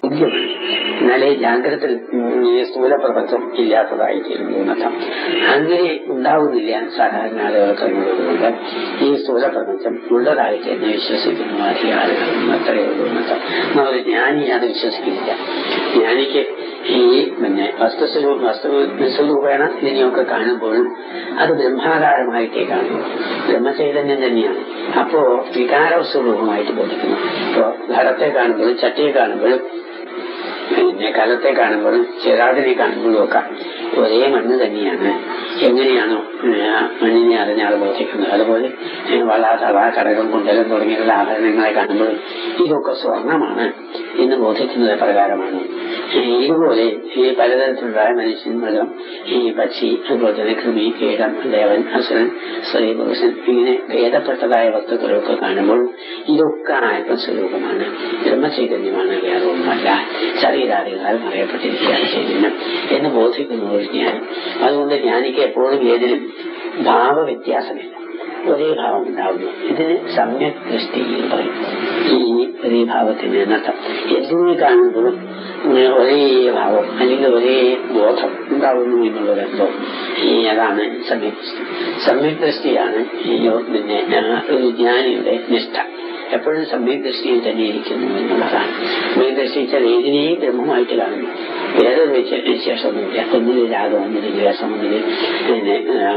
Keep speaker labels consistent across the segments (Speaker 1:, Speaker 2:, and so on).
Speaker 1: തുല്യമാണ് എന്നാലേ ജാഗ്രതത്തിൽ ഈ സ്ഥൂല പ്രപഞ്ചം ഇല്ലാത്തതായി തീരുന്നു എന്നർത്ഥം അങ്ങനെ ഉണ്ടാവുന്നില്ല സാധാരണ ആളുകൾക്ക് എന്നുള്ളതുകൊണ്ട് ഈ സ്ഥൂല പ്രപഞ്ചം ഉള്ളതായിട്ട് എന്ന് വിശ്വസിക്കുന്നു അധികം ആളുകൾ അത്രയേ ഉള്ളൂ എന്നർത്ഥം എന്നാൽ ജ്ഞാനി അത് വിശ്വസിക്കുന്നില്ല ജ്ഞാനിക്ക് ഈ പിന്നെ വസ്തുസ്വരൂ വസ്തുസ്വരൂപേണ ഇതിനെയൊക്കെ കാണുമ്പോഴും അത് ബ്രഹ്മാകാരമായിട്ടേ കാണുന്നു ബ്രഹ്മചൈതന്യം തന്നെയാണ് അപ്പോ വികാര സ്വരൂപമായിട്ട് ബോധിക്കുന്നു ഇപ്പോ ഘടത്തെ കാണുമ്പോഴും ചട്ടിയെ കാണുമ്പോഴും പിന്നെ കലത്തെ കാണുമ്പോഴും ചെറാതിനെ കാണുമ്പോഴും ഒക്കെ ഒരേ മണ്ണ് തന്നെയാണ് എങ്ങനെയാണോ ആ മണ്ണിനെ അറിഞ്ഞാൽ ബോധിക്കുന്നത് അതുപോലെ വള തള കടകം കുണ്ടലം തുടങ്ങിയുള്ള ആഭരണങ്ങളെ കാണുമ്പോഴും ഇതൊക്കെ സ്വർണമാണ് എന്ന് ബോധിക്കുന്നത് പ്രകാരമാണ് ഇതുപോലെ ഈ പലതരത്തിലുള്ള മനുഷ്യൻ മൃഗം ഈ പക്ഷി അതുപോലെ തന്നെ കൃമി കീടം ദേവൻ അസുരൻ സ്ത്രീ പുരുഷൻ ഇങ്ങനെ ഭേദപ്പെട്ടതായ വസ്തുക്കളൊക്കെ കാണുമ്പോൾ ഇതൊക്കെ ആത്മസ്വരൂപമാണ് ബ്രഹ്മചൈതന്യമാണ് വേറെ ഒന്നുമല്ല ശരീരാദികളാൽ പറയപ്പെട്ടിരിക്കുകയാണ് ചൈതന്യം എന്ന് ബോധിക്കുന്ന ഒരു ജ്ഞാനം അതുകൊണ്ട് ജ്ഞാനിക്ക് എപ്പോഴും ഏതിനും ഭാവവ്യത്യാസമില്ല ഒരേ ഭാവം ഉണ്ടാവുന്നു ഇതിന് സമ്യക് ദൃഷ്ടി എന്ന് പറയും ഈ ഒരേ ഭാവത്തിന് എന്നർത്ഥം എന്തിനെ കാണുമ്പോഴും ഒരേ ഭാവം അല്ലെങ്കിൽ ഒരേ ബോധം ഉണ്ടാവുന്നു എന്നുള്ളത് എന്തോ ഈ അതാണ് സമ്യക് ദൃഷ്ടി സമ്യക് ദൃഷ്ടിയാണ് ഈ പിന്നെ ഒരു ജ്ഞാനിയുടെ നിഷ്ഠ എപ്പോഴും സമ്യക് ദൃഷ്ടിയിൽ തന്നെ ഇരിക്കുന്നു എന്നുള്ളതാണ് സമ്യക് ദൃഷ്ടിച്ചാൽ ഏതിനെയും ബ്രഹ്മമായിട്ട് കാണുന്നു വേറെ വിശേഷമൊന്നുമില്ല ഒന്നിൽ രാഗം ഒന്നിൽ ദ്വേഷം ഒന്നിൽ പിന്നെ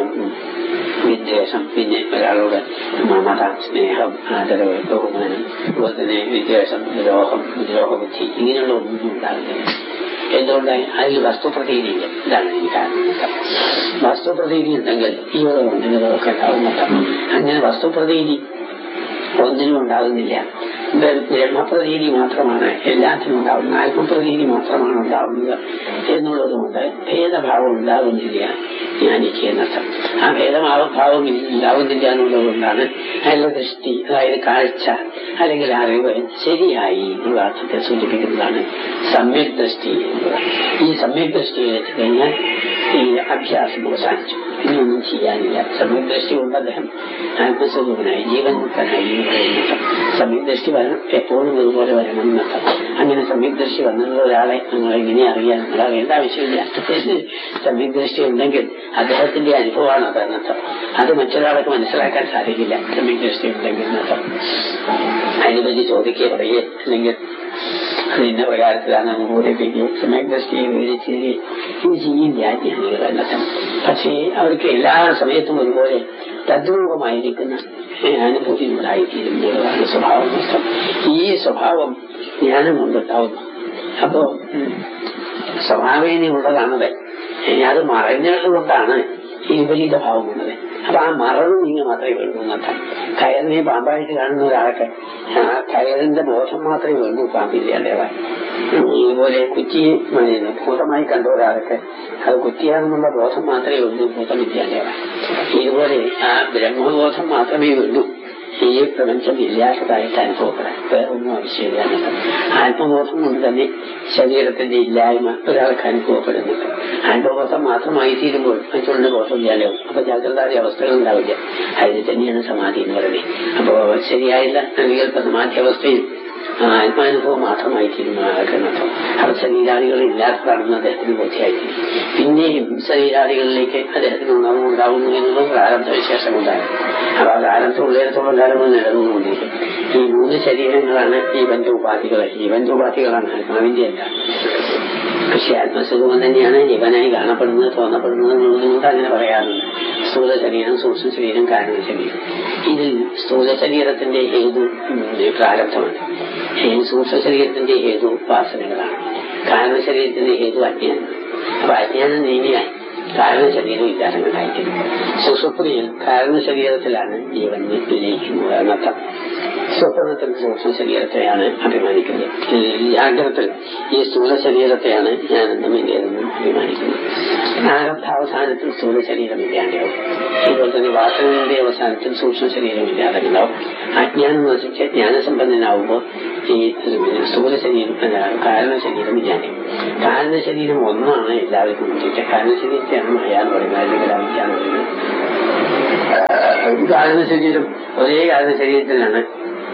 Speaker 1: വിദ്വേഷം പിന്നെ ഒരാളോട് മമത സ്നേഹം ആദരവ് ബഹുമാനം അതുപോലെ തന്നെ വിദ്വേഷം ദ്രോഹം ദ്രോഹബുദ്ധി ഇങ്ങനെയുള്ള ഒന്നും ഉണ്ടാകുന്നില്ല എന്തുകൊണ്ട് അതിൽ വസ്തുപ്രതീതിയില്ല ഇതാണ് എനിക്ക് കാരണം വസ്തുപ്രതീതി ഉണ്ടെങ്കിൽ ഈ ഒന്നിനൊക്കെ ഉണ്ടാവുന്നതാണ് അങ്ങനെ വസ്തുപ്രതീതി ഒന്നിനും ഉണ്ടാകുന്നില്ല ബ്രഹ്മപ്രതീതി മാത്രമാണ് എല്ലാത്തിനും ഉണ്ടാവുന്നത് ആത്മപ്രതീതി മാത്രമാണ് ഉണ്ടാവുന്നത് എന്നുള്ളതുകൊണ്ട് ഭേദഭാവം ഉണ്ടാകുന്നില്ല ജ്ഞാനിക്ക് എന്നർത്ഥം ആ ഭേദഭാവം ഉണ്ടാവുന്നില്ല എന്നുള്ളതുകൊണ്ടാണ് അയാളുടെ ദൃഷ്ടി അതായത് കാഴ്ച അല്ലെങ്കിൽ അറിവ് ശരിയായി എന്നുള്ള അർത്ഥത്തെ സൂചിപ്പിക്കുന്നതാണ് സമ്യക് ദൃഷ്ടി എന്നുള്ളത് ഈ സമ്യക് ദൃഷ്ടിയിൽ എത്തിക്കഴിഞ്ഞാൽ ഈ അഭ്യാസം അവസാനിച്ചു ഇനിയൊന്നും ചെയ്യാനില്ല സമ്യക് ദൃഷ്ടി കൊണ്ട് അദ്ദേഹം ആത്മസ്വരൂപനായി ജീവൻ മുക്തനായി സമ്യക് ദൃഷ്ടി വരണം എപ്പോഴും ഇതുപോലെ വരണം എന്നർത്ഥം അങ്ങനെ സമ്യക് ദൃഷ്ടി വന്നിട്ടുള്ള ഒരാളെ നിങ്ങൾ എങ്ങനെ അറിയാൻ നിങ്ങൾ അറിയേണ്ട ആവശ്യമില്ല സമ്യക് ദൃഷ്ടി ഉണ്ടെങ്കിൽ അദ്ദേഹത്തിന്റെ അനുഭവമാണ് അത് എന്നർത്ഥം അത് മറ്റൊരാൾക്ക് മനസ്സിലാക്കാൻ സാധിക്കില്ല സമ്യക് ദൃഷ്ടി ഉണ്ടെങ്കിൽ എന്നർത്ഥം അതിനെപ്പറ്റി ചോദിക്കുക പറയുക അല്ലെങ്കിൽ ഇന്ന പ്രകാരത്തിലാണ് ബോധിപ്പിക്കുകയും സമ്യക് ദൃഷ്ടി വിവരിച്ച് ഇത് ചെയ്യില്ല ജ്ഞാനികൾ എന്നർത്ഥം പക്ഷേ അവർക്ക് എല്ലാ സമയത്തും ഒരുപോലെ തദ്രൂപമായിരിക്കുന്ന അനുഭൂതി ഉണ്ടായിത്തീരുന്നതാണ് സ്വഭാവം നഷ്ടം ഈ സ്വഭാവം ജ്ഞാനം കൊണ്ടുണ്ടാവുന്നു അപ്പോ സ്വഭാവേന ഉള്ളതാണത് അത് മറഞ്ഞതുകൊണ്ടാണ് ഈ വിപരീത ഭാവം ഉള്ളത് അപ്പൊ ആ മറവ് നീങ്ങ മാത്രമേ വേണ്ടൂ എന്നർത്ഥം കയറിനെ പാമ്പായിട്ട് കാണുന്ന ഒരാൾക്ക് ആ കയറിന്റെ ബോധം മാത്രമേ വേണ്ടൂ പാമ്പില്ലാണ്ടേവാൻ ഇതുപോലെ കുറ്റിയെ ഭൂതമായി കണ്ട ഒരാൾക്ക് അത് കുറ്റിയാണെന്നുള്ള ബോധം മാത്രമേ ഉള്ളൂ ഭൂതമില്ലാണ്ടേവാൻ ഇതുപോലെ ആ ബ്രഹ്മബോധം മാത്രമേ വേണ്ടൂ ഈ പ്രപഞ്ചം ഇല്ലാത്തതായിട്ട് അനുഭവപ്പെടാൻ വേറൊന്നും ആവശ്യമില്ല ആത്മബോധം കൊണ്ട് തന്നെ ശരീരത്തിന്റെ ഇല്ലായ്മ ഒരാൾക്ക് അനുഭവപ്പെടുന്നുണ്ട് ആത്മബോധം മാത്രമായി തീരുമ്പോൾ മറ്റുള്ള ബോധം ഇല്ലാണ്ടാവും അപ്പൊ ജാഗ്രതാതി അവസ്ഥകൾ ഉണ്ടാവില്ല അതിന് തന്നെയാണ് സമാധി എന്ന് പറയുന്നത് അപ്പോ ശരിയായില്ല നവികൽപ്പ സമാധി അവസ്ഥയിൽ ആത്മാനുഭവം മാത്രമായി തീരുമാനമാക്കുന്നർത്ഥം അത് ശരീരാദികൾ ഇല്ലാത്തതാണെന്ന് അദ്ദേഹത്തിന് ബോധ്യമായിത്തീരും പിന്നെയും ശരീരാദികളിലേക്ക് അദ്ദേഹത്തിന് ഉണർവ് ഉണ്ടാകുന്നു എന്നുള്ളത് പ്രാരബ്ധ വിശേഷം ഉണ്ടാകും അപ്പൊ ആ പ്രാരബ്ധം ഉള്ളിടത്തോളം കാലം നിലനിന്നുകൊണ്ടിരിക്കും ഈ മൂന്ന് ശരീരങ്ങളാണ് ഈ പഞ്ചോപാധികൾ ഈ പഞ്ചോപാധികളാണ് ആത്മാവിന്റെ അല്ല പക്ഷെ ആത്മസ്വരൂപം തന്നെയാണ് ജീവനായി കാണപ്പെടുന്നത് തോന്നപ്പെടുന്നത് എന്നുള്ളതുകൊണ്ട് അങ്ങനെ പറയാറുണ്ട് സ്ഥൂല ശരീരം സൂക്ഷ്മ ശരീരം കാരണ ശരീരം ഇതിൽ സ്ഥൂല ശരീരത്തിന്റെ ഹേതു പ്രാരബ്ധമാണ് സൂക്ഷ്മ ശരീരത്തിന്റെ ഹേതു വാസനകളാണ് കാരണ ശരീരത്തിന്റെ ഹേതു അജ്ഞാനമാണ് അപ്പൊ അജ്ഞാനം നീങ്ങിയാൽ കാരണ ശരീരം വികാരങ്ങളായിരിക്കും സുഷുപ്തിയിൽ കാരണ ശരീരത്തിലാണ് ജീവൻ ലയിക്കുന്നത് എന്നർത്ഥം സ്വപ്നത്തിൽ സൂക്ഷ്മ ശരീരത്തെയാണ് അഭിമാനിക്കുന്നത് ജാഗ്രതത്തിൽ ഈ സ്ഥൂല ശരീരത്തെയാണ് ഞാനെന്നും ഇന്ത്യയെന്നും അഭിമാനിക്കുന്നത് പ്രാരബ്ധാവസാനത്തിൽ സ്ഥൂല ശരീരം ഇല്ലാണ്ടാവും അതുപോലെ തന്നെ വാസനയുടെ അവസാനത്തിൽ സൂക്ഷ്മ ശരീരം ഇല്ലാതെണ്ടാവും അജ്ഞാനം നശിച്ച് ജ്ഞാനസമ്പന്നനാവുമ്പോൾ ഈ സ്ഥൂല ശരീരം കാരണ ശരീരം ഇല്ലാണ്ടാവും കാരണ ശരീരം ഒന്നാണ് എല്ലാവർക്കും ഉദ്ദേശിച്ചത് കാരണ ശരീരത്തെയാണ് മായ എന്ന് പറയുന്നത് അല്ലെങ്കിൽ അവിദ്യ എന്ന് പറയുന്നത് കാരണ ശരീരം ഒരേ കാരണ ശരീരത്തിലാണ്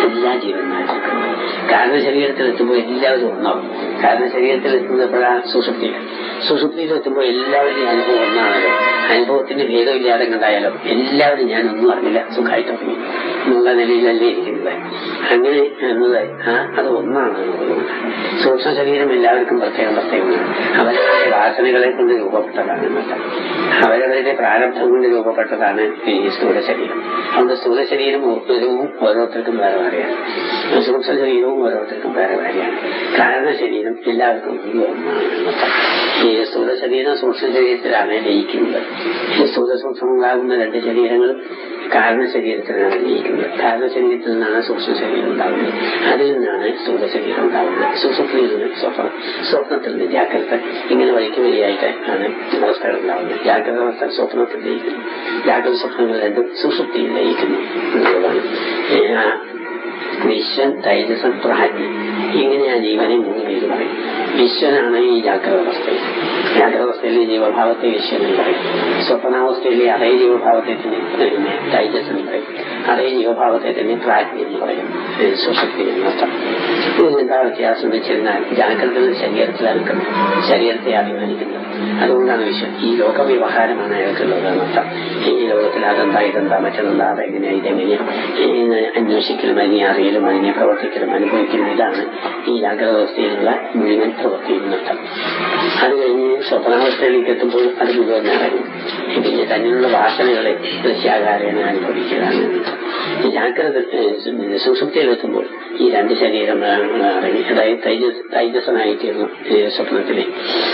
Speaker 1: എല്ലാ ജീവന്മാർക്കും കാരണം ശരീരത്തിൽ എത്തുമ്പോൾ എല്ലാവരും ഒന്നാവും കാരണം ശരീരത്തിൽ എത്തുന്നപ്പോഴാണ് സുഷുപ്തിയിൽ സുഷുപ്തിയിൽ എത്തുമ്പോൾ എല്ലാവരുടെയും അനുഭവം ഒന്നാണല്ലോ അനുഭവത്തിന് ഭേദമില്ലാതെ കണ്ടായാലോ എല്ലാവരും ഞാൻ ഒന്നും അറിയില്ല സുഖമായിട്ട് ഉറങ്ങി എന്നുള്ള നിലയിലല്ലേ ഇരിക്കുന്നത് അങ്ങനെ എന്നത് ആ അത് ഒന്നാണ് എന്നുള്ളതുകൊണ്ട് സൂക്ഷ്മ ശരീരം എല്ലാവർക്കും പ്രത്യേകം പ്രത്യേകമാണ് അവരവരുടെ വാസനകളെ കൊണ്ട് രൂപപ്പെട്ടതാണ് എന്നല്ല അവരവരുടെ പ്രാരബ്ധം കൊണ്ട് രൂപപ്പെട്ടതാണ് ഈ സ്ഥൂല ശരീരം അതുകൊണ്ട് സ്ഥൂല ശരീരം ഓരോരുത്തരും ഓരോരുത്തർക്കും വേറെ വേറെയാണ് സൂക്ഷ്മ ശരീരവും ഓരോരുത്തർക്കും വേറെ വേറെയാണ് കാരണ ശരീരം എല്ലാവർക്കും ഈ ഒന്നാണ് എന്നർത്ഥം ഈ സ്ഥൂല ശരീരം സൂക്ഷ്മ ശരീരത്തിലാണ് ലയിക്കുന്നത് ഈ സ്ഥൂല സൂക്ഷ്മങ്ങളാകുന്ന രണ്ട് ശരീരങ്ങളും കാരണ ശരീരത്തിലാണ് ലയിക്കുന്നത് കാരണ ശരീരത്തിൽ നിന്നാണ് സൂക്ഷ്മ ശരീരം ഉണ്ടാകുന്നത് അതിൽ നിന്നാണ് സ്ഥൂല ശരീരം ഉണ്ടാകുന്നത് സുഷുപ്തിയിൽ നിന്ന് സ്വപ്നം സ്വപ്നത്തിൽ നിന്ന് ജാഗ്രത ഇങ്ങനെ വഴിക്ക് വഴിയായിട്ട് ആണ് അവസ്ഥകൾ ഉണ്ടാകുന്നത് ജാഗ്രത അവസ്ഥ സ്വപ്നത്തിൽ ലയിക്കുന്നു ജാഗ്രത സ്വപ്നങ്ങൾ രണ്ടും സുഷുപ്തിയിൽ ലയിക്കുന്നു എന്നുള്ളതാണ് ഏ, ആ വിശ്വൻ തൈജസം പ്രാജ്ഞ ഇങ്ങനെയാ ജീവനെ മൂന്ന് പേര് പറയും വിശ്വനാണ് ഈ ജാഗ്രത അവസ്ഥയിൽ ജാഗ്രത അവസ്ഥയിലെ ജീവഭാവത്തെ വിശ്വൻ എന്ന് പറയും സ്വപ്നാവസ്ഥയിലെ അതേ ജീവഭാവത്തെ തന്നെ പിന്നെ തൈജസ് എന്ന് പറയും അതേ ജീവഭാവത്തെ തന്നെ പ്രാജ്ഞ എന്ന് പറയും ഏ, സുശക്തി എന്നർത്ഥം ഇതിനെന്താ വ്യത്യാസം എന്ന് വെച്ചിരുന്നാൽ ജാഗ്രത ശരീരത്തിലാണ് ശരീരത്തെ അഭിമാനിക്കുന്നത് അതുകൊണ്ടാണ് വിശ്വം ഈ ലോക വ്യവഹാരമാണ് അയാൾക്കുള്ളത് എന്നർത്ഥം ഈ ലോകത്തിൽ അതെന്താ ഇതെന്താ മറ്റെന്താ അതെങ്ങനെയാ ഇതെങ്ങനെയാ എന്ന് അന്വേഷിക്കലും അതിനെ അറിയലും അതിനെ പ്രവർത്തിക്കലും അനുഭവിക്കലും ഇതാണ് ഈ ജാഗ്രതാവസ്ഥയിലുള്ള മുഴുവൻ പ്രവൃത്തി എന്നർത്ഥം അത് കഴിഞ്ഞ് സ്വപ്നാവസ്ഥയിലേക്ക് എത്തുമ്പോൾ അത് മുഴുവൻ അറിയും പിന്നെ തന്നിലുള്ള വാസനകളെ ദൃശ്യാകാരേണ അനുഭവിക്കുകയാണ് എന്നർത്ഥം. ഈ ജാഗ്രത ഏഹ്, സുഷുപ്തിയിലെത്തുമ്പോൾ ഈ രണ്ട് ശരീരങ്ങളാണ് അറിഞ്ഞ് അതായത് തൈജസ് തൈജസനായിത്തീർന്നു ഈ സ്വപ്നത്തിലെ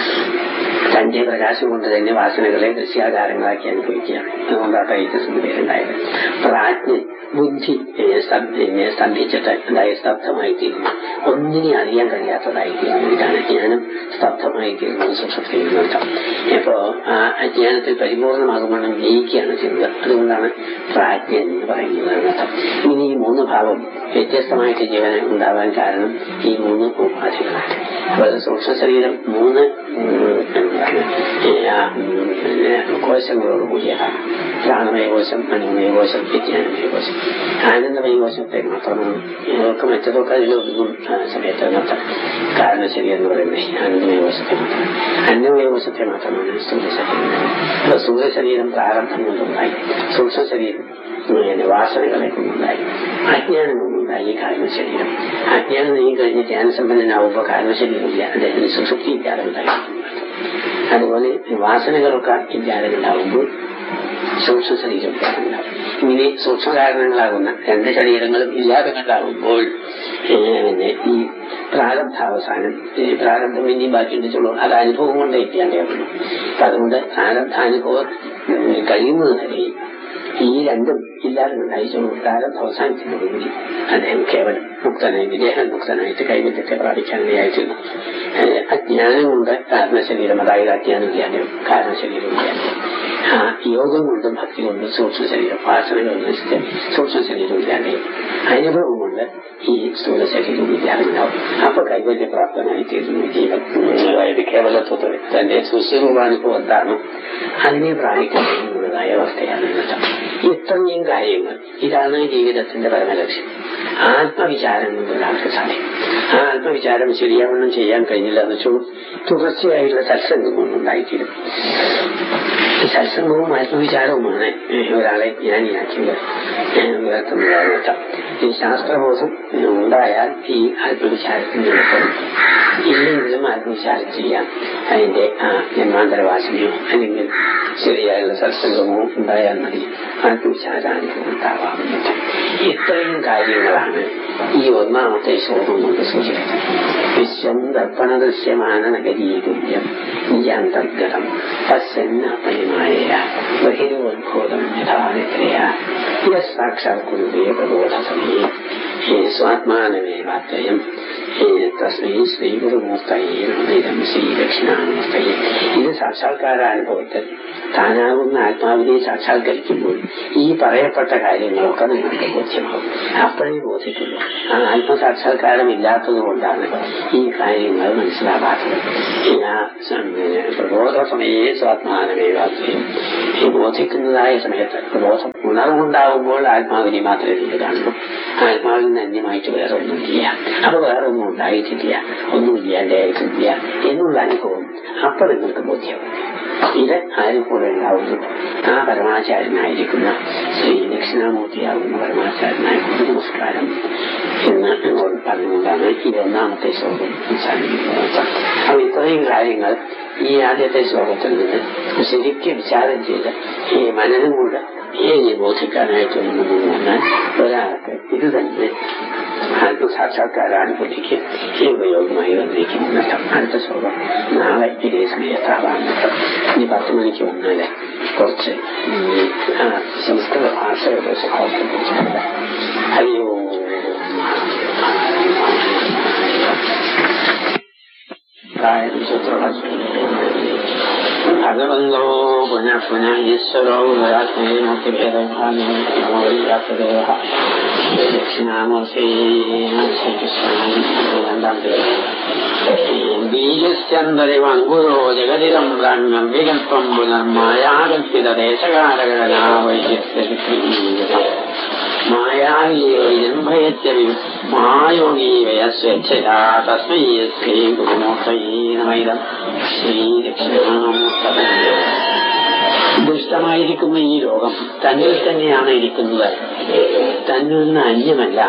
Speaker 1: തന്റെ പ്രകാശം കൊണ്ട് തന്നെ വാസനകളെ ദൃശ്യാകാരങ്ങളാക്കി അനുഭവിക്കുകയാണ് അതുകൊണ്ട് ആ തൈജസ് പേരുണ്ടായത് പ്രാജ്ഞ ബുദ്ധി ഏ, സ്തം- ഏ, സ്തംഭിച്ചിട്ട് അതായത് സ്തബ്ധമായി തീരുന്നു ഒന്നിനെ അറിയാൻ കഴിയാത്തതായി തീരുന്നു ഇതാണ് ജ്ഞാനം സ്തബ്ധമായി തീരുന്നത് സുഷുപ്തിയിൽ നിന്നർത്ഥം അപ്പോ ആ അജ്ഞാനത്തിൽ പരിപൂർണമാകുമ്പോൾ ജയിക്കുകയാണ് ചെയ്യുന്നത് അതുകൊണ്ടാണ് പ്രാജ്ഞ എന്ന് പറയുന്നത് എന്നർത്ഥം ഇനി ഈ മൂന്ന് ഭാവം വ്യത്യസ്തമായിട്ട് ജീവന് ഉണ്ടാവാൻ കാരണം ഈ മൂന്ന് ഉപാധികളാണ് അപ്പോൾ സൂക്ഷ്മ ശരീരം മൂന്ന് ഉം, എന്താണ് ഈ ആ, ഉം, പിന്നെ കോശങ്ങളോട് കൂടിയതാണ് പ്രാണമയ കോശം മനോമയ കോശം വിജ്ഞാനമയ കോശം ആനന്ദമയ കോശത്തെ മാത്രമാണ് ഇതൊക്കെ മറ്റതൊക്കെ അതിലൊന്നും ആ, സമയത്ത് മാത്രം കാരണ ശരീരം എന്ന് പറയുന്നത് ആനന്ദമയ കോശത്തെ മാത്രം അന്നമയ കോശത്തെ മാത്രമാണ് സ്ഥൂല ശരീരം അപ്പൊ സ്ഥൂല ശരീരം പ്രാരബ്ധം കൊണ്ടുണ്ടായി സൂക്ഷ്മ ശരീരം പിന്നെ വാസനകളെ കൊണ്ടുണ്ടായി അജ്ഞാനം കൊണ്ടുണ്ടായി കാരണ ശരീരം അജ്ഞാനം നീങ്ങി കഴിഞ്ഞ് ധ്യാനസമ്പന്നനാവുമ്പോൾ കാരണ ശരീരമില്ല അദ്ദേഹത്തിന് സുഷുപ്തി ഇല്ലാതെ ഉണ്ടായി അതുപോലെ വാസനകളൊക്കെ ഇല്ലാതെ ഉണ്ടാവുമ്പോൾ സൂക്ഷ്മ ശരീരം ഇല്ലാതെ ഉണ്ടാവും ഇങ്ങനെ സൂക്ഷ്മ കാരണങ്ങളാകുന്ന രണ്ട് ശരീരങ്ങളും ഇല്ലാതെ കണ്ടാകുമ്പോൾ പിന്നെ ഈ പ്രാരബ്ധാവസാനം ഈ പ്രാരബ്ധം ഇനിയും ബാക്കിയുണ്ട് ചുള്ളൂ അത് അനുഭവം കൊണ്ട് എത്തിയാണ്ടേ ഉള്ളൂ അപ്പൊ അതുകൊണ്ട് പ്രാരബ്ധാനുഭവം ഉം, കഴിയുന്നത് വരെ ഈ രണ്ടും ഇല്ലാതെ ഉണ്ടായിച്ചുള്ളൂ പ്രാരബ്ധ അവസാനിക്കുന്നതോടുകൂടി അദ്ദേഹം കേവലം മുക്തനായി വിദേഹം മുക്തനായിട്ട് കൈവിദ്യത്തെ പ്രാപിക്കാനിടയായിത്തീർന്നു ഏഹ് അജ്ഞാനം കൊണ്ട് കാരണശരീരം അതായത് അജ്ഞാനം ഇല്ലാതെ കാരണശരീരം ഇല്ലാതെ ആ യോഗം കൊണ്ടും ഭക്തി കൊണ്ടും സൂക്ഷ്മ ശരീരം വാസനകൾ നശിച്ച് സൂക്ഷ്മ ശരീരം ഇല്ലാതെ അനുഭവം കൊണ്ട് ഈ സ്ഥൂല ശരീരവും ഇല്ലാതെ ഉണ്ടാവും അപ്പൊ കൈവല്യപ്രാപ്തനായി തീരുന്നു ജീവൻ അതായത് കേവലത്വത്തിൽ തന്റെ സുസ്വരൂപാനുഭവം എന്താണ് അതിനെ പ്രാപിക്കുന്നതായ അവസ്ഥയാണ് എന്നർത്ഥം ഇത്രയും കാര്യങ്ങൾ ഇതാണ് ജീവിതത്തിന്റെ പരമലക്ഷ്യം ആത്മവിചാരം കൊണ്ട് ഒരാൾക്ക് സാധിക്കും ആ ആത്മവിചാരം ശരിയാവണ്ണം ചെയ്യാൻ കഴിഞ്ഞില്ല എന്ന് വെച്ചാൽ തുടർച്ചയായുള്ള സത്സംഗം കൊണ്ടുണ്ടായിത്തീരും സത്സംഗവും ആത്മവിചാരവുമാണ് ഒരാളെ ജ്ഞാനിയാക്കിയത് ഉയർത്തുന്നതാണ് ഈ ശാസ്ത്രബോധം ഉണ്ടായാൽ ഈ ആത്മവിചാരത്തിന്റെ എളുപ്പം ഇല്ലെങ്കിലും ആത്മവിചാരം ചെയ്യാം അതിന്റെ ആ ജന്മാന്തരവാസനയോ അല്ലെങ്കിൽ ശരിയായുള്ള സത്സംഗമോ ഉണ്ടായാൽ മതി ആത്മവിചാരാനുഭവം ഉണ്ടാവാറുണ്ട് ഇത്രയും കാര്യങ്ങളാണ് ഈ ഒന്നാമത്തെ ശ്ലോകം കൊണ്ട് സൂചിപ്പിക്കുന്നത് വിശ്വം ദർപ്പണ ദൃശ്യമാന നഗരീതുല്യം നിജാന്തർഗതം പശ്യന്ന പരിമായ ബഹിരോദ്ഭൂതം യഥാവിത്രയ യസാക്ഷാത് കുരുതേ പ്രബോധ സമയേ സ്വാത്മാനമേവാദ്വയം തസ്മൈ ശ്രീഗുരുമൂർത്തയെ നന്ദിരം ശ്രീദക്ഷിണാമൂർത്തയെ ഇത് സാക്ഷാത്കാരാനുഭവത്തിൽ താനാകുന്ന ആത്മാവിനെ സാക്ഷാത്കരിക്കുമ്പോൾ ഈ പറയപ്പെട്ട കാര്യങ്ങളൊക്കെ നിങ്ങൾക്ക് ബോധ്യമാകും അപ്പോഴേ ബോധിക്കുള്ളൂ ആ ആത്മസാക്ഷാത്കാരം ഇല്ലാത്തത് കൊണ്ടാണ് ഈ കാര്യങ്ങൾ മനസ്സിലാകാത്തത് പ്രബോധ സമയേ സ്വാത്മാനമേവാത്മയും ഈ ബോധിക്കുന്നതായ സമയത്ത് പ്രബോധം ഉണർവുണ്ടാകുമ്പോൾ ആത്മാവിനെ മാത്രമേ നിങ്ങൾ കാണുന്നു ആത്മാവിൽ നിന്ന് അന്യമായിട്ട് വേറെ ഒന്നുമില്ല അപ്പൊ വേറെ ഒന്നും ഉണ്ടായിട്ടില്ല ഒന്നും ഇല്ലാണ്ടായിട്ടില്ല എന്നുള്ള അനുഭവം അപ്പൊ നിങ്ങൾക്ക് ബോധ്യമാവും ഇത് ആരും കൂടെ ഉണ്ടാവുന്നു ആ പരമാചാര്യനായിരിക്കുന്ന ശ്രീ ദക്ഷിണാമൂർത്തിയാകുന്ന പരമാചാര്യനായ ഗുരു നമസ്കാരം എന്ന് എന്നോട് പറഞ്ഞുകൊണ്ടാണ് ഈ ഒന്നാമത്തെ ശ്ലോകം അവസാനിക്കുന്നത് അപ്പൊ ഇത്രയും കാര്യങ്ങൾ ഈ ആദ്യത്തെ ശ്ലോകത്തിൽ നിന്ന് ശരിക്കും വിചാരം ചെയ്ത് ഈ മനനം കൊണ്ട് ഏനെ ബോധിക്കാനായിട്ട് വന്നാൽ ഒരാൾക്ക് ഇത് തന്നെ ആത്മസാക്ഷാത്കാരാനുഭൂതിക്ക് ഉപയോഗമായി വന്നിരിക്കുന്നർത്ഥം അടുത്ത ശ്ലോകം നാളെ ഇതേ സമയത്താവാൻ ഇനി പത്ത് മണിക്ക് വന്നാല് കുറച്ച് ഈ സംസ്കൃത ഭാഷയുടെ സ്വഭാവത്തെ കുറിച്ച് ഹരിയോ ഭഗവന്തോ പുനഃ പുനഃ ഈശ്വരോ ഗുരാത്മേ മുക്തിഭേദാത്മേവ ദക്ഷിണാമൂർത്തി രണ്ടാമത്തെ ബീജസ്യന്തരിവങ്കുരോ ജഗതിരം ബ്രഹ്മം വികൽപ്പം പുനർമായാകൽപ്പിത ദേശകാലഘടനാ വൈദ്യസ്യ മായാഭയത്യവി മായോഗീവയ സ്വേച്ഛയാ തസ്മൈ ശ്രീ ഗുരുമൂർത്തയേ നമൈതം ശ്രീ ദക്ഷിണാമൂർത്തമേ ദുഷ്ടമായിരിക്കുന്ന ഈ ലോകം തന്നിൽ തന്നെയാണ് ഇരിക്കുന്നത് തന്നിൽ നിന്ന് അന്യമല്ല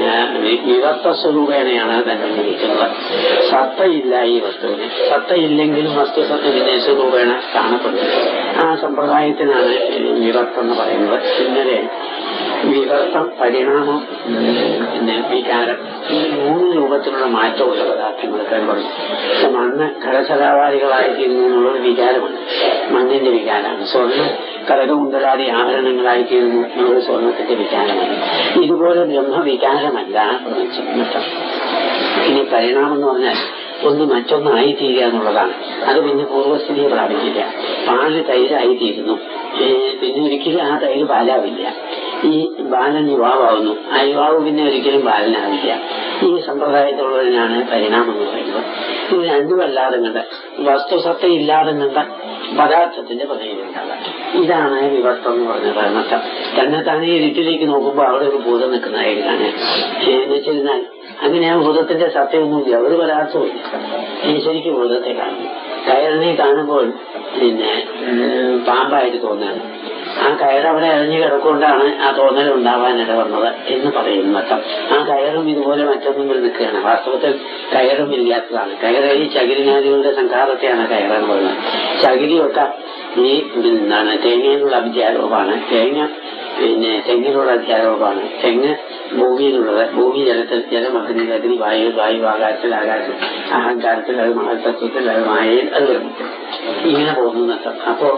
Speaker 1: വിവർത്ത സ്വരൂപേണയാണ് തന്നിൽ ഇരിക്കുന്നത് സത്തയില്ല ഈ വസ്തുവിന് സത്തയില്ലെങ്കിലും വസ്തു ഇതിനെ സ്വരൂപേണ കാണപ്പെടുന്നത് ആ സമ്പ്രദായത്തിനാണ് വിവർത്തം എന്ന് പറയുന്നത് ഇന്നലെ വിവർത്തം പരിണാമം പിന്നെ വികാരം ഈ മൂന്ന് രൂപത്തിലുള്ള മാറ്റമുള്ള പദാർത്ഥങ്ങൾ കണ്ടുപിടിച്ചു മണ്ണ് ഘടസലാവാദികളായിത്തീരുന്നു എന്നുള്ളത് വികാരമാണ് മണ്ണിന്റെ വികാരമാണ് സ്വർണ്ണം കടകമുണ്ടലാതി ആഭരണങ്ങളായിത്തീരുന്നു എന്നുള്ളത് സ്വർണത്തിന്റെ വികാരമാണ് ഇതുപോലെ ബ്രഹ്മവികാരമല്ല പ്രപഞ്ചം ഇനി പരിണാമം എന്ന് പറഞ്ഞാൽ ഒന്ന് മറ്റൊന്നായി തീരുക എന്നുള്ളതാണ് അത് പിന്നെ പൂർവ്വസ്ഥിതിയെ പ്രാപിക്കില്ല പാല് തൈരായിത്തീരുന്നു പിന്നെ ഒരിക്കലും ആ തൈര് പാലാവില്ല ഈ ബാലൻ യുവാവാകുന്നു ആ യുവാവ് പിന്നെ ഒരിക്കലും ബാലനാവില്ല ഈ സമ്പ്രദായത്തിലുള്ളതിനാണ് പരിണാമം എന്ന് പറയുന്നത് ഇത് രണ്ടുമല്ലാതെ കണ്ട് വസ്തുസത്ത ഇല്ലാതെ കണ്ട പദാർത്ഥത്തിന്റെ പദവിയിലുണ്ടാകാം ഇതാണ് വിവർത്തം എന്ന് പറഞ്ഞ കാരണത്തം തന്നെ താനേ ഇരുട്ടിലേക്ക് നോക്കുമ്പോൾ അവിടെ ഒരു ഭൂതം നിൽക്കുന്നതായിട്ട് കാണാൻ എന്ന് വെച്ചിരുന്നാൽ അങ്ങനെ ആ ഭൂതത്തിന്റെ സത്യമൊന്നുമില്ല ഒരു പദാർത്ഥവുമില്ല ശരിക്കും ഭൂതത്തെ കാണുന്നു കയറിനെ കാണുമ്പോൾ പിന്നെ പാമ്പായിട്ട് തോന്നുകയാണ് ആ കയർ അവിടെ ഇറങ്ങി കിടക്കൊണ്ടാണ് ആ തോന്നൽ ഉണ്ടാവാൻ ഇടവന്നത് എന്ന് പറയുന്നു മൊത്തം ആ കയറും ഇതുപോലെ മറ്റൊന്നും നിൽക്കുകയാണ് വാസ്തവത്തിൽ കയറും ഇല്ലാത്തതാണ് കയറ് ഈ ചകിരിനാദികളുടെ സംഘാതത്തെയാണ് കയറെന്ന് പറയുന്നത് ചകിരിയൊക്കെ ഈ എന്താണ് തേങ്ങയിലുള്ള അഭിചാരവുമാണ് തേങ്ങ പിന്നെ തെങ്ങിനുള്ള അധ്യാരോപമാണ് തെങ്ങ് ഭൂമിയിലുള്ളത് ഭൂമി ജലത്തിൽ ജലം അഗ്നി അഗ്നി വായു വായു ആകാശത്തിൽ ആകാശം അഹങ്കാരത്തിൽ അത് മഹത്തത്വത്തിൽ അത് മായയിൽ അത് ബ്രഹ്മത്തിൽ ഇങ്ങനെ പോകുന്ന അപ്പോ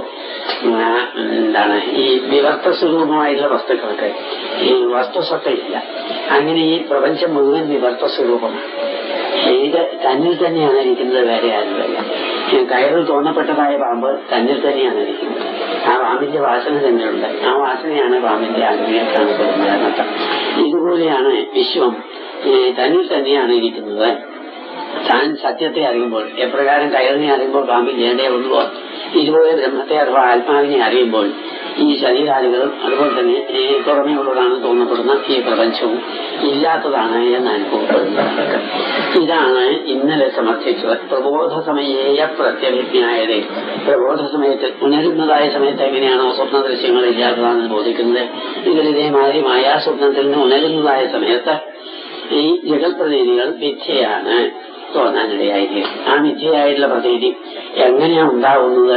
Speaker 1: എന്താണ് ഈ വിവർത്ത സ്വരൂപമായിട്ടുള്ള വസ്തുക്കൾക്ക് ഈ വസ്തുസത്തയില്ല അങ്ങനെ ഈ പ്രപഞ്ചം മുഴുവൻ വിവർത്ത സ്വരൂപമാണ് ഇത് തന്നിൽ തന്നെയാണ് ഇരിക്കുന്നത് വേറെ ആരുമല്ല കയറിൽ തോന്നപ്പെട്ടതായ പാമ്പ് തന്നിൽ തന്നെയാണ് ഇരിക്കുന്നത് ആ പാമ്പിന്റെ വാസന തന്നെയുണ്ട് ആ വാസനയാണ് പാമ്പിന്റെ അഗ്നിയെ കാണപ്പെടുന്നത് എന്നർത്ഥം ഇതുപോലെയാണ് വിശ്വം തന്നിൽ തന്നെയാണ് ഇരിക്കുന്നത് താൻ സത്യത്തെ അറിയുമ്പോൾ എപ്രകാരം കയറിനെ അറിയുമ്പോൾ പാമ്പിൽ ചെയ്യേണ്ടേ ഒന്നുവോ ഇതുപോലെ ബ്രഹ്മത്തെ അഥവാ ആത്മാവിനെ അറിയുമ്പോൾ ഈ ശരീരാദികളും അതുപോലെ തന്നെ പുറമേയുള്ളതാണ് തോന്നപ്പെടുന്ന ഈ പ്രപഞ്ചവും ഇല്ലാത്തതാണ് എന്ന് അനുഭവപ്പെടുന്നത് ഇതാണ് ഇന്നലെ സമർത്ഥിച്ചത് പ്രബോധ സമയേയ പ്രത്യഭിജ്ഞായതേ പ്രബോധ സമയത്ത് ഉണരുന്നതായ സമയത്ത് എങ്ങനെയാണോ സ്വപ്ന ദൃശ്യങ്ങൾ ഇല്ലാത്തതാണെന്ന് ബോധിക്കുന്നത് ഇതിൽ ഇതേമാതിരി മായാസ്വപ്നത്തിൽ നിന്ന് ഉണരുന്നതായ സമയത്ത് ഈ ജഗൽപ്രതീതികൾ മിഥ്യയാണ് തോന്നാനിടയായിരിക്കും ആ മിഥ്യയായിട്ടുള്ള പ്രതീതി എങ്ങനെയാണ് ഉണ്ടാവുന്നത്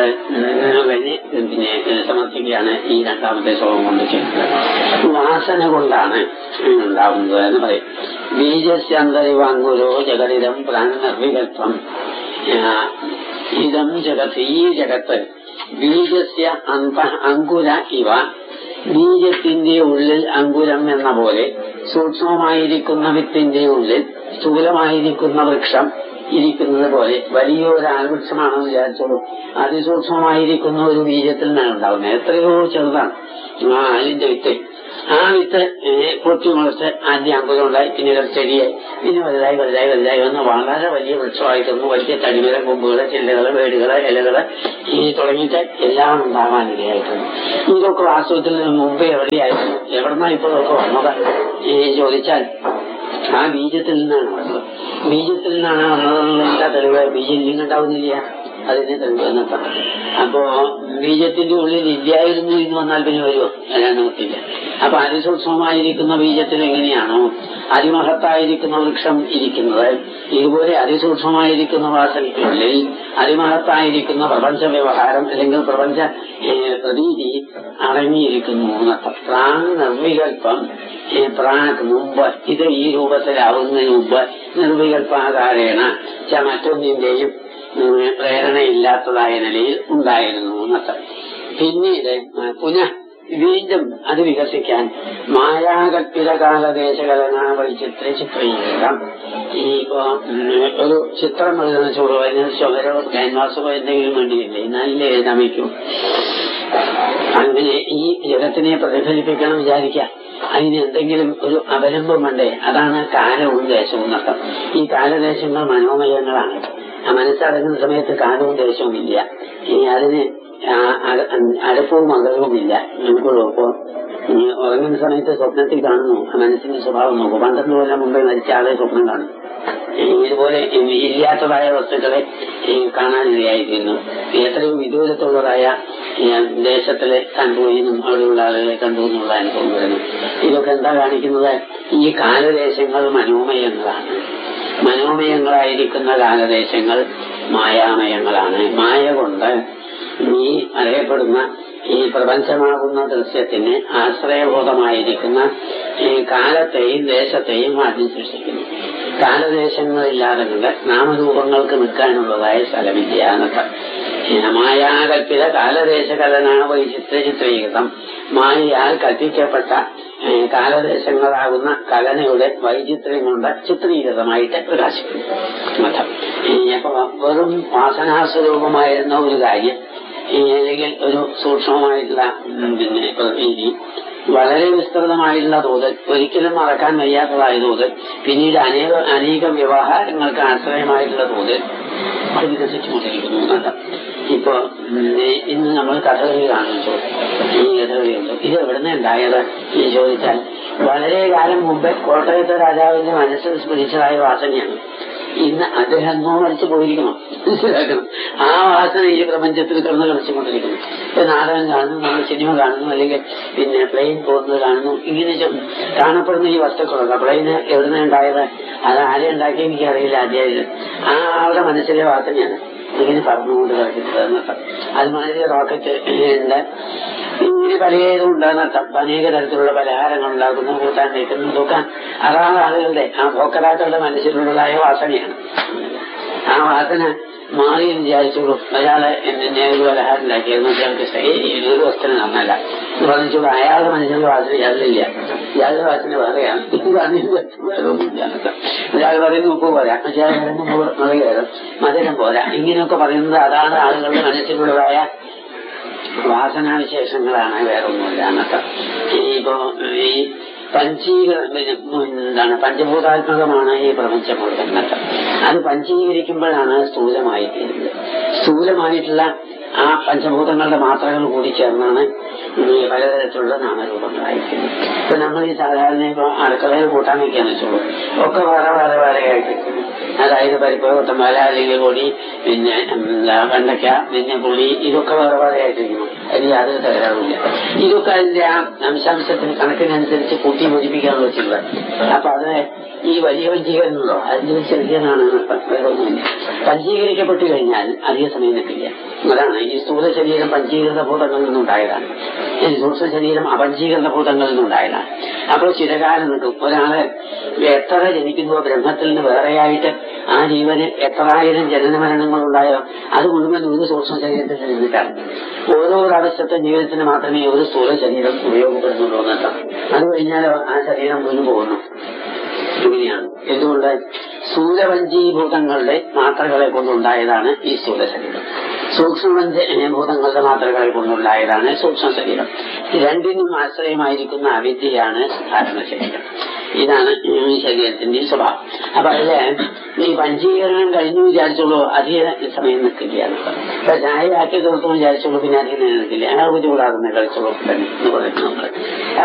Speaker 1: പിന്നെ സമർത്ഥിക്കുകയാണ് ഈ രണ്ടാമത്തെ ശ്ലോകം കൊണ്ട് ചെയ്യുന്നത് വാസന കൊണ്ടാണ് ഉണ്ടാവുന്നത് എന്ന് പറയും ബീജസ്യന്തരിവാങ്കുരോ ജഗതിരം പ്രാണനിർവികൽപ്പം ഇതം ജഗത് ഈ ജഗത്ത് ബീജസ്യ അന്ത അങ്കുര ഇവ ബീജത്തിന്റെ ഉള്ളിൽ അങ്കുരം എന്ന പോലെ സൂക്ഷ്മമായിരിക്കുന്ന വിത്തിന്റെ ഉള്ളിൽ സ്ഥൂലമായിരിക്കുന്ന വൃക്ഷം ഇരിക്കുന്നത് പോലെ വലിയൊരു ആൽവൃക്ഷമാണെന്ന് വിചാരിച്ചോളൂ അതിസൂക്ഷ്മമായിരിക്കുന്ന ഒരു ബീജത്തിൽ നിന്നാണ് ഉണ്ടാവുന്നത് എത്രയോ ചെറുതാണ് ആ അതിന്റെ വിത്ത് ആ വിത്ത് പൊട്ടി മുളച്ച് ആദ്യം അങ്കുലമുണ്ടായി പിന്നീട് ഒരു ചെടിയായി പിന്നെ വലുതായി വലുതായി വലുതായി വന്ന് വളരെ വലിയ വൃക്ഷമായിട്ടൊന്ന് വലിയ തടിമര കൊമ്പുകള് ചില്ലകള് വേടുകള് ഇലകള് ഈ തുടങ്ങിയിട്ട് എല്ലാം ഉണ്ടാകാനിടയായിട്ടുണ്ട് ഇതൊക്കെ വാസ്തവത്തിൽ മുമ്പ് എവിടെയായിരുന്നു എവിടുന്നാ ഇപ്പോൾ ഇതൊക്കെ വന്നത് ഈ ചോദിച്ചാൽ ആ ബീജത്തിൽ നിന്നാണ് വന്നത് ബീജത്തിൽ നിന്നാണ് വന്നതെന്നുള്ള തെളിവ് ബീജം ഇല്ലിങ്ങുണ്ടാവുന്നില്ല അതിന് തെളിവ് എന്നർത്ഥം അപ്പോ ബീജത്തിന്റെ ഉള്ളിൽ ഇല്ലായിരുന്നു എന്ന് വന്നാൽ പിന്നെ വരുമോ അല്ലാതെ നമുക്കില്ല അപ്പൊ അതിസൂക്ഷ്മമായിരിക്കുന്ന ബീജത്തിൽ എങ്ങനെയാണോ അതിമഹത്തായിരിക്കുന്ന വൃക്ഷം ഇരിക്കുന്നത് ഇതുപോലെ അതിസൂക്ഷ്മമായിരിക്കുന്ന വാസനയ്ക്കുള്ളിൽ അതിമഹത്തായിരിക്കുന്ന പ്രപഞ്ച വ്യവഹാരം അല്ലെങ്കിൽ പ്രപഞ്ച പ്രതീതി അടങ്ങിയിരിക്കുന്നു എന്നർത്ഥം പ്രാൺ നിർവികൽപ്പം പ്രാണക്ക് മുമ്പ് ഇത് ഈ രൂപത്തിലാവുന്നതിന് മുമ്പ് നിർവികൽപ്പാകാരേണ മറ്റൊന്നിന്റെയും പ്രേരണയില്ലാത്തതായ നിലയിൽ ഉണ്ടായിരുന്നു എന്നർത്ഥം പിന്നീട് പുനഃ വീണ്ടും അത് വികസിക്കാൻ മായാകൽപ്പിത കാലദേശകലന വൈചിത്ര ചിത്രീകരണം ഈ ഇപ്പോ ഒരു ചിത്രം എഴുതുന്ന ചോറ് അതിന് ചുമരോ ക്യാൻവാസോ എന്തെങ്കിലും വേണ്ടിയില്ലേ നല്ല എഴുതാമിക്കും അങ്ങനെ ഈ ജഗത്തിനെ പ്രതിഫലിപ്പിക്കണം വിചാരിക്കാം അതിന് എന്തെങ്കിലും ഒരു അവലംബം വേണ്ടേ അതാണ് കാലവും ദേശവും എന്നർത്ഥം ഈ കാലദേശങ്ങൾ മനോമയങ്ങളാണ് ആ മനസ്സടങ്ങുന്ന സമയത്ത് കാലവും ദേശവും ഇല്ല ഈ അതിന് അടുപ്പവും അകലവും ഇല്ല നമുക്കുള്ളപ്പോ ഉറങ്ങുന്ന സമയത്ത് സ്വപ്നത്തിൽ കാണുന്നു ആ മനസ്സിന്റെ സ്വഭാവം നോക്കും പന്ത്രണ്ട് കൊല്ലം മുമ്പേ മരിച്ച ആളെ സ്വപ്നം കാണും ഇതുപോലെ ഇല്ലാത്തതായ വസ്തുക്കളെ കാണാനിടയായിരുന്നു എത്രയോ വിദൂരത്തുള്ളതായ ദേശത്തിലെ കണ്ടുപോയിന്നും അവിടെയുള്ള ആളുകളെ കണ്ടു എന്നുള്ള അനുഭവം വരുന്നു ഇതൊക്കെ എന്താ കാണിക്കുന്നത് ഈ കാലദേശങ്ങൾ മനോമയങ്ങളാണ് മനോമയങ്ങളായിരിക്കുന്ന കാലദേശങ്ങൾ മായാമയങ്ങളാണ് മായ കൊണ്ട് ഈ അറിയപ്പെടുന്ന ഈ പ്രപഞ്ചമാകുന്ന ദൃശ്യത്തിന് ആശ്രയബോധമായിരിക്കുന്ന ഈ കാലത്തെയും ദേശത്തെയും ആദ്യം സൃഷ്ടിക്കുന്നു കാലദേശങ്ങളില്ലാതെ കൊണ്ട് നാമരൂപങ്ങൾക്ക് നിൽക്കാനുള്ളതായ സ്ഥലമില്ല എന്നൊക്കെ മായാകൽപ്പിത കാലദേശകലനാണ് വൈചിത്ര ചിത്രീകൃതം മായയാൽ കൽപ്പിക്കപ്പെട്ട കാലദേശങ്ങളാകുന്ന കലനയുടെ വൈചിത്രം കൊണ്ട് ചിത്രീകൃതമായിട്ട് പ്രകാശിക്കുന്നു മതം അപ്പൊ വെറും വാസനാസ്വരൂപമായിരുന്ന ഒരു കാര്യം അല്ലെങ്കിൽ ഒരു സൂക്ഷ്മമായിട്ടുള്ള പിന്നെ പ്രതീതി വളരെ വിസ്തൃതമായിട്ടുള്ള തോതിൽ ഒരിക്കലും മറക്കാൻ വയ്യാത്തതായ തോതിൽ പിന്നീട് അനേക അനേകം വ്യവഹാരങ്ങൾക്ക് ആശ്രയമായിട്ടുള്ള തോതിൽ അത് വികസിച്ചുകൊണ്ടിരിക്കുന്നു എന്നർത്ഥം ഇപ്പൊ ഇന്ന് നമ്മൾ കഥകളി കാണുന്നു ഈ കഥകളിയുണ്ട് ഇത് എവിടുന്ന് ഉണ്ടായത് എന്ന് ചോദിച്ചാൽ വളരെ കാലം മുമ്പ് കോട്ടയത്തെ രാജാവിന്റെ മനസ്സിൽ സ്മരിച്ചതായ വാസനയാണ് ഇന്ന് അദ്ദേഹം എന്നോ മരിച്ചു പോയിരിക്കണം മനസ്സിലാക്കണം ആ വാസന ഈ പ്രപഞ്ചത്തിൽ കിടന്ന് കളിച്ചുകൊണ്ടിരിക്കുന്നു ഇപ്പൊ നാടകം കാണുന്നു നമ്മൾ സിനിമ കാണുന്നു അല്ലെങ്കിൽ പിന്നെ പ്ലെയിൻ പോകുന്നത് കാണുന്നു ഇങ്ങനെ കാണപ്പെടുന്ന ഈ വസ്തുക്കളുണ്ട് പ്ലെയിന് എവിടുന്ന് ഉണ്ടായത് അത് ആരെ ഉണ്ടാക്കി എനിക്കറിയില്ല ആദ്യമായിട്ട് ആ ആളുടെ മനസ്സിലെ വാസനയാണ് ഇങ്ങനെ പറഞ്ഞുകൊണ്ട് കളിക്കുന്നത് അതുമാതിരി റോക്കറ്റ് ഉണ്ട് ഇങ്ങനെ പലതും ഉണ്ടാകുന്നർത്ഥം അനേക തരത്തിലുള്ള പലഹാരങ്ങൾ ഉണ്ടാക്കുന്ന കൂട്ടാൻ കഴിക്കുന്ന തൂക്കാൻ അതാണ് ആളുകളുടെ ആ ഭോക്താക്കളുടെ മനസ്സിലുള്ളതായ വാസനയാണ് ആ വാസന മാറി വിചാരിച്ചോളൂ അയാളെ എന്നെ ഒരു പലഹാരം ഉണ്ടാക്കിയെന്ന് വെച്ചാൽ ഒരു വസ്തുന നന്നല്ല എന്ന് പറഞ്ഞോളൂ അയാളുടെ മനസ്സിലുള്ള വാസന ഇയാളില്ല ഇയാളുടെ വാസന വേറെയാണ് ഇയാൾ പറയുന്ന ഉപ്പ് പോരാ ഇയാൾ പറയുന്ന മുളകേറും മധുരം പോരാ ഇങ്ങനെയൊക്കെ പറയുന്നത് അതാണ് ആളുകളുടെ മനസ്സിലുള്ളതായ വാസനാവിശേഷങ്ങളാണ് വേറെ ഒന്നുമില്ല എന്നൊക്കെ ഇനിയിപ്പോ ഈ പഞ്ചീക എന്താണ് പഞ്ചഭൂതാത്മകമാണ് ഈ പ്രപഞ്ചം മുഴുവൻ എന്നൊക്കെ അത് പഞ്ചീകരിക്കുമ്പോഴാണ് സ്ഥൂലമായി തീരുന്നത് സ്ഥൂലമായിട്ടുള്ള ആ പഞ്ചഭൂതങ്ങളുടെ മാത്രകൾ കൂടി ചേർന്നാണ് ഈ പലതരത്തിലുള്ള നാമരൂപങ്ങളായിരിക്കുന്നത് ഇപ്പൊ നമ്മൾ ഈ സാധാരണ ഇപ്പൊ അടുക്കളയിൽ കൂട്ടാൻ വെക്കാന്ന് വെച്ചോളൂ ഒക്കെ വേറെ വേറെ വേറെ ആയിട്ട് അതായത് പരിപ്പ് കൊത്തമ്പാല അല്ലെങ്കിൽ പൊടി പിന്നെ എന്താ വെണ്ടയ്ക്ക പിന്നെ പുളി ഇതൊക്കെ വേറെ വേറെ ആയിട്ടിരിക്കുന്നു അതിന് യാതൊരു തകരാറില്ല ഇതൊക്കെ അതിന്റെ ആ അംശാംശത്തിന് കണക്കിനനുസരിച്ച് കൂട്ടി യോജിപ്പിക്കാൻ വെച്ചിട്ടുള്ളത് അപ്പൊ അത് ഈ വലിയ പഞ്ചീകരണമുണ്ടോ അതിന്റെ ഒരു ചെറിയതാണ് വേറൊന്നുമില്ല പഞ്ചീകരിക്കപ്പെട്ടു കഴിഞ്ഞാൽ അധിക സമയം നിൽക്കില്ല അതാണ് ഈ സ്ഥൂല ശരീരം പഞ്ചീകൃത ഭൂതങ്ങളിൽ നിന്നുണ്ടായതാണ് ഈ സൂക്ഷ്മ ശരീരം അപഞ്ചീകൃത ഭൂതങ്ങളിൽ നിന്നുണ്ടായതാണ് അപ്പോൾ ചിരകാലം നിൽക്കും ഒരാള് എത്ര ജനിക്കുന്നുവോ ബ്രഹ്മത്തിൽ നിന്ന് വേറെയായിട്ട് ആ ജീവന് എത്രായിരം ജനന മരണങ്ങൾ ഉണ്ടായോ അത് മുഴുവൻ ഒരു സൂക്ഷ്മ ശരീരത്തിൽ നിന്നിട്ടാണ് ഓരോ പ്രാവശ്യത്തെ ജീവിതത്തിന് മാത്രമേ ഒരു സ്ഥൂല ശരീരം ഉപയോഗപ്പെടുന്നുള്ളൂ എന്നർത്ഥം അത് കഴിഞ്ഞാൽ ആ ശരീരം മുഴുവൻ പോകുന്നു ഇങ്ങനെയാണ് എന്തുകൊണ്ട് സ്ഥൂലപഞ്ചീഭൂതങ്ങളുടെ മാത്രകളെ കൊണ്ടുണ്ടായതാണ് ഈ സ്ഥൂല ശരീരം സൂക്ഷ്മപഞ്ചഭൂതങ്ങളുടെ മാത്രകളെ കൊണ്ടുണ്ടായതാണ് സൂക്ഷ്മ ശരീരം രണ്ടിനും ആശ്രയമായിരിക്കുന്ന അവിദ്യയാണ് സാധാരണ ശരീരം ഇതാണ് ഈ ശരീരത്തിന്റെ സ്വഭാവം അപ്പൊ അതില് ഈ പഞ്ചീകരണം കഴിഞ്ഞു വിചാരിച്ചോളൂ അധിക സമയം നിൽക്കില്ല എന്നുള്ളത് ഇപ്പൊ ചായ ആക്കി തീർത്തു വിചാരിച്ചോളൂ പിന്നെ അധികം നേരം നിൽക്കില്ല ആ ബുദ്ധിമുട്ടാകുന്ന കളിച്ചോളൂ തന്നെ എന്ന് പറയുന്നു നമ്മൾ